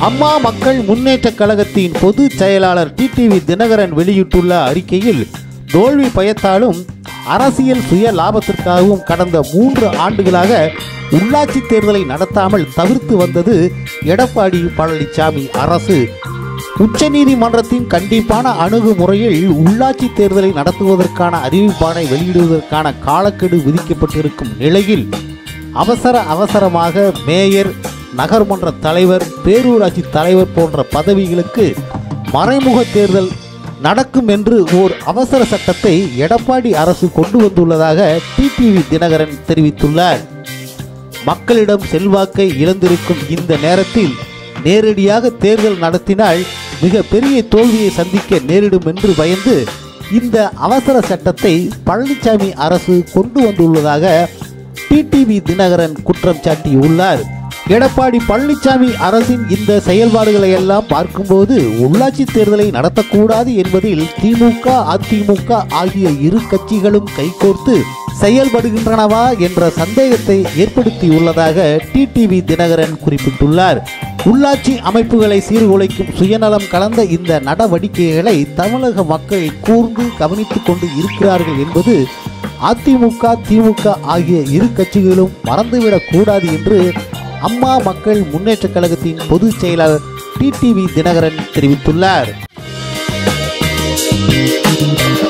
அம்மா மக்கள் முன்னேற்றக் கழகத்தின் பொதுச் செயலாளர் டிடிவி தினகரன் வெளியிட்டுள்ள அறிக்கையில் தோல்வி பயத்தாலும் அரசியல் சுய லாபத்திற்காகவும் கடந்த மூன்று ஆண்டுகளாக உள்ளாட்சி தேர்தலை நடத்தாமல் தவிர்த்து வந்தது எடப்பாடி பழனிசாமி அரசு உச்சநீதிமன்றத்தின் கண்டிப்பான அணுகுமுறையில் உள்ளாட்சி தேர்தலை நடத்துவதற்கான அறிவிப்பானை வெளியிடுவதற்கான காலக்கெடு விதிக்கப்பட்டிருக்கும் நிலையில் அவசர அவசரமாக மேயர் நகர்மன்ற தலைவர் பேரூராட்சி தலைவர் போன்ற பதவிகளுக்கு மறைமுக தேர்தல் நடக்கும் என்று ஓர் அவசர சட்டத்தை எடப்பாடி அரசு கொண்டு வந்துள்ளதாக டிடிவி தினகரன் தெரிவித்துள்ளார் மக்களிடம் செல்வாக்கை இழந்திருக்கும் இந்த நேரத்தில் நேரடியாக தேர்தல் நடத்தினால் மிக பெரிய தோல்வியை சந்திக்க நேரிடும் என்று பயந்து இந்த அவசர சட்டத்தை பழனிசாமி அரசு கொண்டு வந்துள்ளதாக டிடிவி தினகரன் குற்றம் சாட்டியுள்ளார் எடப்பாடி பழனிசாமி அரசின் இந்த செயல்பாடுகளை எல்லாம் பார்க்கும்போது உள்ளாட்சி தேர்தலை நடத்தக்கூடாது என்பதில் திமுக அதிமுக ஆகிய இரு கட்சிகளும் கைகோர்த்து செயல்படுகின்றனவா என்ற சந்தேகத்தை ஏற்படுத்தியுள்ளதாக டிடிவி தினகரன் குறிப்பிட்டுள்ளார் உள்ளாட்சி அமைப்புகளை சீர்குலைக்கும் சுயநலம் கலந்த இந்த நடவடிக்கைகளை தமிழக மக்கள் கூர்ந்து கவனித்துக் கொண்டு இருக்கிறார்கள் என்பது அதிமுக திமுக ஆகிய இரு கட்சிகளும் மறந்துவிடக் கூடாது என்று அம்மா மக்கள் முன்னேற்றக் கழகத்தின் பொதுச் செயலாளர் டிடிவி தினகரன் தெரிவித்துள்ளார்